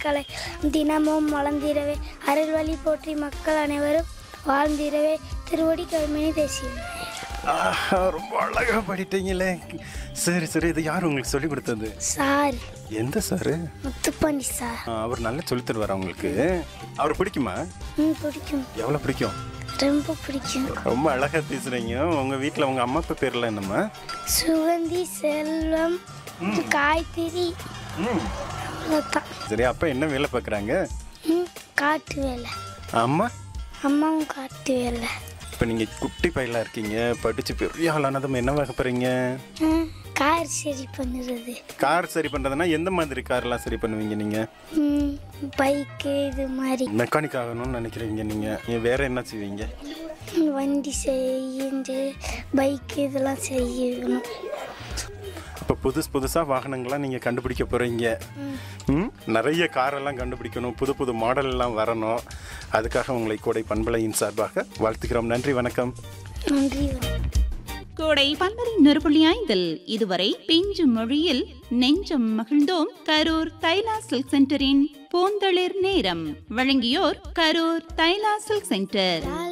கலை தினமும் வளர்ந்திடவே அருள் வழி போற்றி மக்கள் அனைவரும் வாழ்ந்திடவே திருவடி கருமணி தேசியம் ஆஹா, ரொம்ப அழகா படிட்டீங்களே சரி சரி இது யார் உங்களுக்கு சொல்லி கொடுத்தது சார் எந்த சாரு முத்துப்பாண்டி சார் ஆ, அவர் நல்லா சொல்லி தருவார் உங்களுக்கு அவர் பிடிக்குமா ம் பிடிக்கும் எவ்வளோ பிடிக்கும் ரொம்ப பிடிக்கும் ரொம்ப அழகா பேசுறீங்க உங்க வீட்டில் உங்க அம்மா அப்பா பேர்லாம் என்னம்மா சுகந்தி செல்வம் காய்கறி ம் அவ்வளோதான் சரி அப்பா என்ன வேலை பார்க்குறாங்க ம் காட்டு வேலை அம்மா அம்மாவும் காட்டு வேலை இப்போ நீங்கள் குட்டி பையலாக இருக்கீங்க படித்து பெரிய ஆளானதும் என்ன வாங்க போகிறீங்க ம், கார் சரி பண்ணுறது கார் சரி பண்ணுறதுனா எந்த மாதிரி கார்லாம் சரி பண்ணுவீங்க நீங்கள் ம், பைக்கு இது மாதிரி மெக்கானிக் ஆகணும்னு நினைக்கிறீங்க நீங்கள் நீங்கள் வேறு என்ன செய்வீங்க ம், வண்டி செய்யுது பைக்கு இதெல்லாம் செய்யணும் இப்போ புதுசு புதுசாக வாகனங்கள்லாம் நீங்கள் கண்டுபிடிக்க போகிறீங்க ம் நிறைய காரெல்லாம் கண்டுபிடிக்கணும் புது புது மாடல் எல்லாம் வரணும் அதுக்காக உங்களை கோடை பண்பலையின் சார்பாக வாழ்த்துக்கிறோம் நன்றி வணக்கம் நன்றி வணக்கம். கோடை பந்தரை நெருப்புள்ளி ஐந்தில் இதுவரை பிஞ்சு மொழியில் நெஞ்சம் மகிழ்ந்தோம் கரூர் தைலா சில்க் சென்டரின் பூந்தளிர் நேரம் வழங்கியோர் கரூர் தைலா சில்க் சென்டர்